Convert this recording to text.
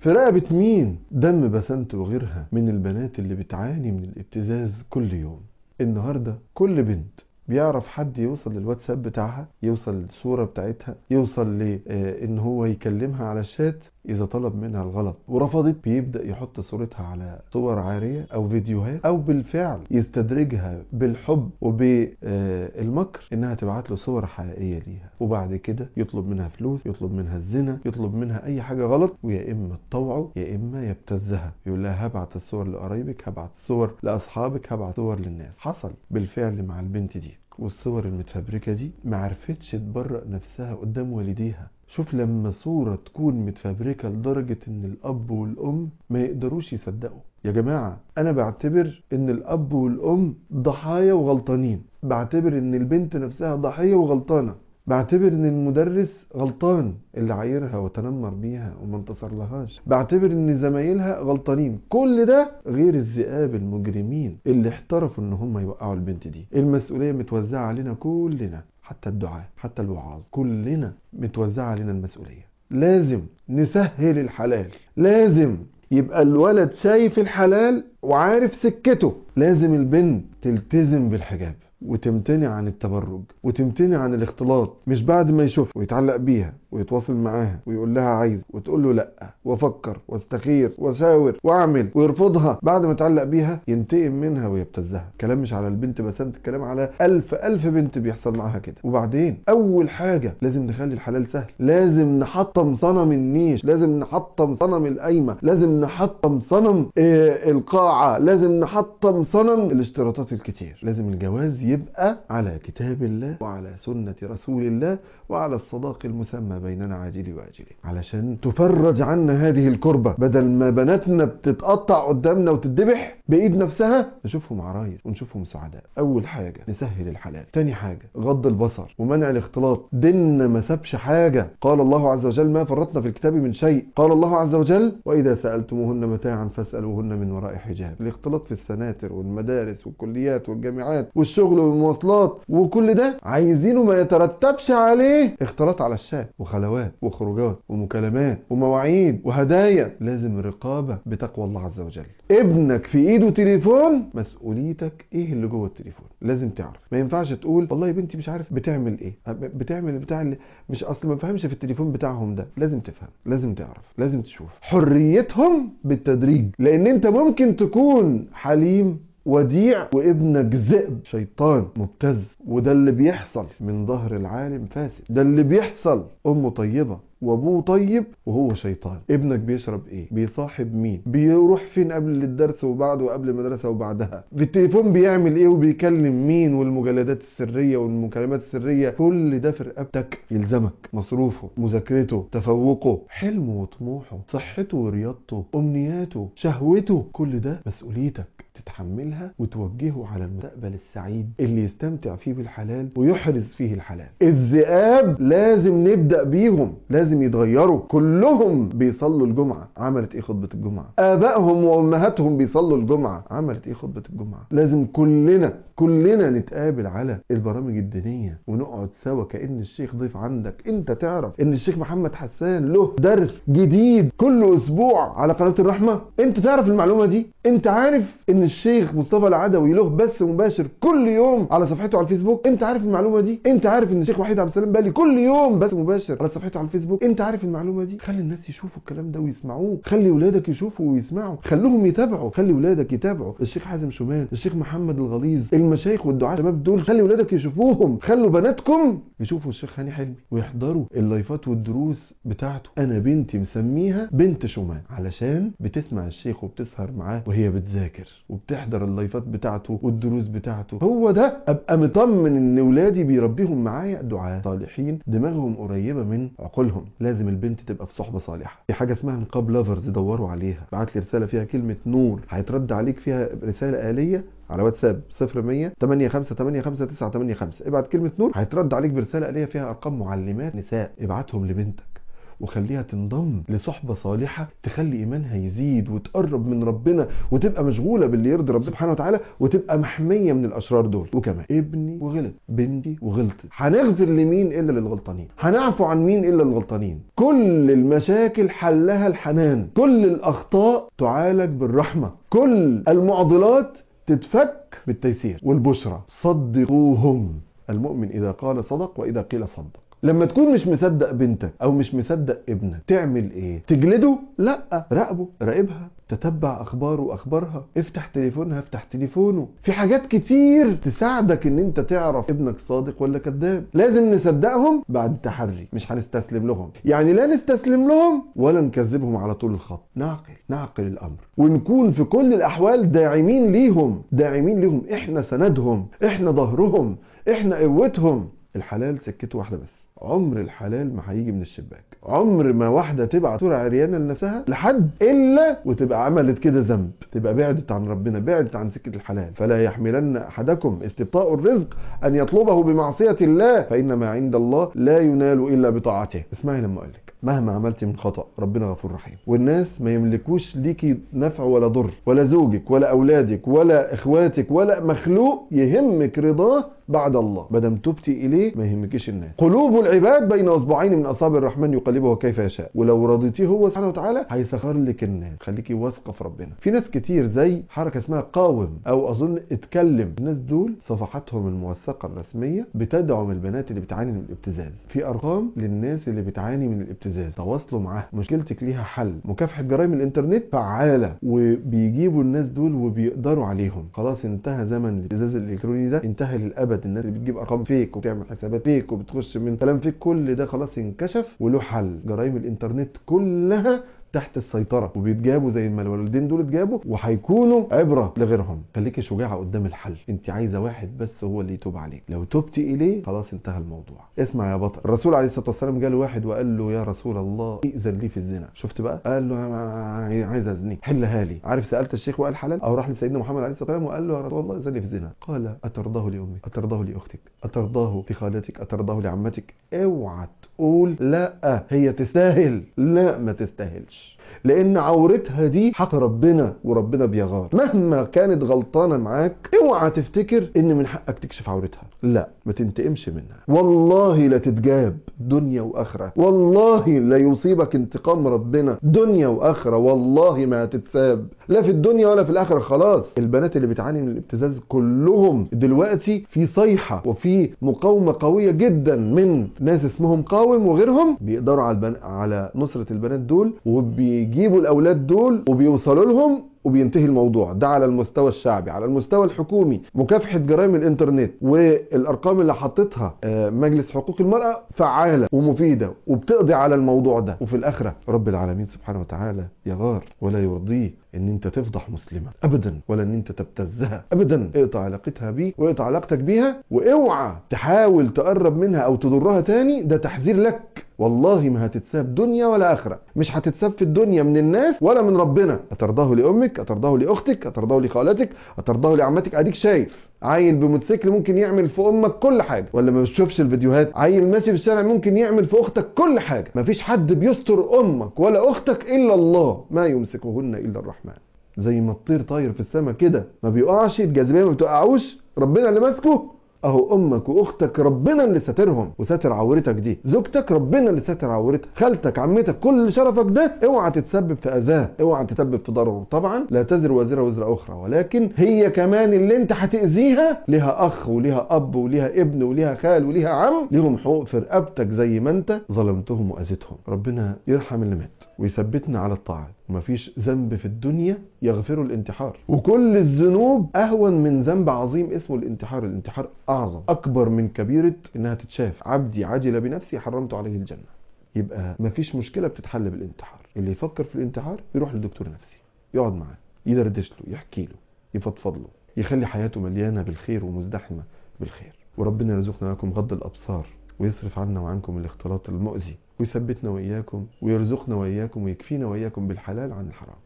في رقبة مين دم بسنت وغيرها من البنات اللي بتعاني من الابتزاز كل يوم النهاردة كل بنت بيعرف حد يوصل للواتساب بتاعها يوصل للصورة بتاعتها يوصل لان هو يكلمها على الشات اذا طلب منها الغلط ورفضت بيبدأ يحط صورتها على صور عارية او فيديوهات او بالفعل يستدرجها بالحب وبالمكر انها تبعت له صور حقيقية ليها وبعد كده يطلب منها فلوس يطلب منها الزنا يطلب منها اي حاجة غلط ويا اما تطوعه يا اما يبتزها يقول لها هبعت الصور لقرايبك هبعت الصور لاصحابك هبعت صور للناس حصل بالفعل مع البنت دي والصور المتفبركة دي معرفتش تبرأ نفسها قدام والديها شوف لما صورة تكون متفبركة لدرجة ان الاب والام ما يقدروش يصدقوا يا جماعة انا بعتبر ان الاب والام ضحايا وغلطانين بعتبر ان البنت نفسها ضحية وغلطانة بعتبر ان المدرس غلطان اللي عايرها وتنمر بيها وما انتصر لهاش بعتبر ان زمايلها غلطانين كل ده غير الذئاب المجرمين اللي احترفوا ان هم يوقعوا البنت دي المسؤولية متوزعة علينا كلنا حتى الدعاء حتى الوعاظ كلنا متوزعة علينا المسؤولية لازم نسهل الحلال لازم يبقى الولد شايف الحلال وعارف سكته لازم البنت تلتزم بالحجاب وتمتنع عن التبرج وتمتنع عن الاختلاط مش بعد ما يشوف ويتعلق بيها ويتواصل معاها ويقول لها عايز وتقول له لا وافكر واستخير واشاور واعمل ويرفضها بعد ما يتعلق بيها ينتقم منها ويبتزها كلام مش على البنت بس انت الكلام على ألف ألف بنت بيحصل معاها كده وبعدين أول حاجة لازم نخلي الحلال سهل لازم نحطم صنم النيش لازم نحطم صنم القايمة لازم نحطم صنم آه القاعة لازم نحطم صنم الاشتراطات الكتير لازم الجواز يبقى على كتاب الله وعلى سنة رسول الله وعلى الصداق المسمى بيننا عاجل وآجل علشان تفرج عنا هذه الكربة بدل ما بناتنا بتتقطع قدامنا وتتذبح بإيد نفسها نشوفهم عرايس ونشوفهم سعداء أول حاجة نسهل الحلال تاني حاجة غض البصر ومنع الاختلاط ديننا ما سابش حاجة قال الله عز وجل ما فرطنا في الكتاب من شيء قال الله عز وجل وإذا سألتموهن متاعا فاسألوهن من وراء حجاب الاختلاط في السناتر والمدارس والكليات والجامعات والشغل والمواصلات وكل ده عايزينه ما يترتبش عليه اختلاط على الشات وخلوات وخروجات ومكالمات ومواعيد وهدايا لازم رقابة بتقوى الله عز وجل ابنك في ايده تليفون مسؤوليتك ايه اللي جوه التليفون لازم تعرف ما ينفعش تقول والله بنتي مش عارف بتعمل ايه بتعمل بتاع اللي مش اصل ما فهمش في التليفون بتاعهم ده لازم تفهم لازم تعرف لازم تشوف حريتهم بالتدريج لان انت ممكن تكون حليم وديع وابنك ذئب شيطان مبتز وده اللي بيحصل من ظهر العالم فاسد ده اللي بيحصل امه طيبه وابوه طيب وهو شيطان ابنك بيشرب ايه بيصاحب مين بيروح فين قبل الدرس وبعده وقبل المدرسه وبعدها في التليفون بيعمل ايه وبيكلم مين والمجلدات السريه والمكالمات السريه كل ده في رقبتك يلزمك مصروفه مذاكرته تفوقه حلمه وطموحه صحته ورياضته امنياته شهوته كل ده مسؤوليتك تتحملها وتوجهه على المستقبل السعيد اللي يستمتع فيه بالحلال ويحرز فيه الحلال الذئاب لازم نبدأ بيهم لازم يتغيروا كلهم بيصلوا الجمعة عملت ايه خطبة الجمعة آبائهم وأمهاتهم بيصلوا الجمعة عملت ايه خطبة الجمعة لازم كلنا كلنا نتقابل على البرامج الدينية ونقعد سوا كأن الشيخ ضيف عندك انت تعرف ان الشيخ محمد حسان له درس جديد كل اسبوع على قناة الرحمة انت تعرف المعلومة دي انت عارف ان الشيخ مصطفى العدوي له بث مباشر كل يوم على صفحته على الفيسبوك انت عارف المعلومة دي انت عارف ان الشيخ وحيد عبد السلام بالي كل يوم بث مباشر على صفحته على الفيسبوك انت عارف المعلومة دي خلي الناس يشوفوا الكلام ده ويسمعوه خلي ولادك يشوفوا ويسمعوا خلوهم يتابعوا خلي ولادك يتابعوا الشيخ حازم شومان الشيخ محمد الغليظ المشايخ والدعاة الشباب دول خلي ولادك يشوفوهم خلوا بناتكم يشوفوا الشيخ هاني حلمي ويحضروا اللايفات والدروس بتاعته انا بنتي مسميها بنت شومان علشان بتسمع الشيخ وبتسهر معاه وهي بتذاكر وبتحضر اللايفات بتاعته والدروس بتاعته هو ده ابقى مطمن ان ولادي بيربيهم معايا دعاة صالحين دماغهم قريبه من عقولهم لازم البنت تبقى في صحبه صالحه في حاجه اسمها نقاب لافرز دوروا عليها بعت لي رساله فيها كلمه نور هيترد عليك فيها رساله آلية على واتساب 0100 8585985 ابعت كلمة نور هيترد عليك برسالة آلية فيها أرقام معلمات نساء ابعتهم لبنتك وخليها تنضم لصحبة صالحة تخلي إيمانها يزيد وتقرب من ربنا وتبقى مشغولة باللي يرضي ربنا سبحانه وتعالى وتبقى محمية من الأشرار دول وكمان ابني وغلط بنتي وغلطت هنغفر لمين إلا للغلطانين هنعفو عن مين إلا الغلطانين كل المشاكل حلها الحنان كل الأخطاء تعالج بالرحمة كل المعضلات تتفك بالتيسير والبشرى صدقوهم المؤمن إذا قال صدق وإذا قيل صدق لما تكون مش مصدق بنتك او مش مصدق ابنك تعمل ايه تجلده لا راقبه راقبها تتبع اخباره واخبارها افتح تليفونها افتح تليفونه في حاجات كتير تساعدك ان انت تعرف ابنك صادق ولا كذاب لازم نصدقهم بعد تحري مش هنستسلم لهم يعني لا نستسلم لهم ولا نكذبهم على طول الخط نعقل نعقل الامر ونكون في كل الاحوال داعمين ليهم داعمين ليهم احنا سندهم احنا ظهرهم احنا قوتهم الحلال سكته واحده بس عمر الحلال ما هيجي من الشباك عمر ما واحدة تبعت صورة عريانة لنفسها لحد إلا وتبقى عملت كده ذنب تبقى بعدت عن ربنا بعدت عن سكة الحلال فلا يحملن أحدكم استبطاء الرزق أن يطلبه بمعصية الله فإن ما عند الله لا ينال إلا بطاعته اسمعي لما أقول لك مهما عملت من خطأ ربنا غفور رحيم والناس ما يملكوش ليكي نفع ولا ضر ولا زوجك ولا أولادك ولا إخواتك ولا مخلوق يهمك رضاه بعد الله مادام تبتي إليه ما يهمكيش الناس قلوب العباد بين أصبعين من أصابع الرحمن يقلبه كيف يشاء ولو رضيتيه هو سبحانه وتعالى هيسخر لك الناس خليكي واثقة في ربنا في ناس كتير زي حركة اسمها قاوم أو أظن اتكلم الناس دول صفحاتهم الموثقة الرسمية بتدعم البنات اللي بتعاني من الابتزاز في أرقام للناس اللي بتعاني من الابتزاز تواصلوا معاها مشكلتك ليها حل مكافحة جرائم الإنترنت فعالة وبيجيبوا الناس دول وبيقدروا عليهم خلاص انتهى زمن الابتزاز الإلكتروني ده انتهى للأبد الناس اللي بتجيب ارقام فيك وبتعمل حسابات فيك وبتخش من كلام فيك كل ده خلاص انكشف وله حل جرائم الانترنت كلها تحت السيطرة وبيتجابوا زي ما الولدين دول اتجابوا وهيكونوا عبرة لغيرهم خليكي شجاعة قدام الحل انت عايزة واحد بس هو اللي يتوب عليك لو تبتي اليه خلاص انتهى الموضوع اسمع يا بطل الرسول عليه الصلاة والسلام جاله واحد وقال له يا رسول الله ائذن لي في الزنا شفت بقى قال له عايز ازني حلها لي عارف سألت الشيخ وقال حلال او راح لسيدنا محمد عليه الصلاة والسلام وقال له يا رسول الله ائذن لي في الزنا قال اترضاه لامك اترضاه لاختك اترضاه لخالتك اترضاه لعمتك اوعى تقول لا هي تستاهل لا ما تستاهلش لان عورتها دي حق ربنا وربنا بيغار مهما كانت غلطانه معاك اوعى تفتكر ان من حقك تكشف عورتها لا ما تنتقمش منها والله لا تتجاب دنيا واخره والله لا يصيبك انتقام ربنا دنيا واخره والله ما هتتساب لا في الدنيا ولا في الاخره خلاص البنات اللي بتعاني من الابتزاز كلهم دلوقتي في صيحه وفي مقاومه قويه جدا من ناس اسمهم قاوم وغيرهم بيقدروا على البن... على نصره البنات دول وبيجيبوا الاولاد دول وبيوصلوا لهم وبينتهي الموضوع ده على المستوى الشعبي على المستوى الحكومي مكافحة جرائم الانترنت والارقام اللي حطتها مجلس حقوق المرأة فعالة ومفيدة وبتقضي على الموضوع ده وفي الاخرة رب العالمين سبحانه وتعالى يغار ولا يرضيه ان انت تفضح مسلمة ابدا ولا ان انت تبتزها ابدا اقطع علاقتها بيه واقطع علاقتك بيها واوعى تحاول تقرب منها او تضرها تاني ده تحذير لك والله ما هتتساب دنيا ولا اخره مش هتتساب في الدنيا من الناس ولا من ربنا اترضاه لامك اترضاه لاختك اترضاه لخالتك اترضاه لعمتك اديك شايف عيل بموتوسيكل ممكن يعمل في امك كل حاجه ولا ما بتشوفش الفيديوهات عيل ماشي في الشارع ممكن يعمل في اختك كل حاجه مفيش حد بيستر امك ولا اختك الا الله ما يمسكهن الا الرحمن زي ما الطير طاير في السماء كده ما بيقعش الجاذبيه ما بتوقعوش ربنا اللي ماسكه اهو امك واختك ربنا اللي ساترهم وساتر عورتك دي زوجتك ربنا اللي ساتر عورتك خالتك عمتك كل شرفك ده اوعى تتسبب في اذاه اوعى تتسبب في ضرره طبعا لا تزر وزر وزر اخرى ولكن هي كمان اللي انت هتاذيها ليها اخ وليها اب وليها ابن وليها خال وليها عم ليهم حقوق في رقبتك زي ما انت ظلمتهم واذيتهم ربنا يرحم اللي مات ويثبتنا على الطاعه ومفيش ذنب في الدنيا يغفره الانتحار وكل الذنوب اهون من ذنب عظيم اسمه الانتحار الانتحار اعظم اكبر من كبيره انها تتشاف عبدي عجل بنفسي حرمت عليه الجنه يبقى مفيش مشكله بتتحل بالانتحار اللي يفكر في الانتحار يروح لدكتور نفسي يقعد معاه يدردش له يحكي له يفضفض له يخلي حياته مليانه بالخير ومزدحمه بالخير وربنا يرزقنا وياكم غض الابصار ويصرف عنا وعنكم الاختلاط المؤذي ويثبتنا واياكم ويرزقنا واياكم ويكفينا واياكم بالحلال عن الحرام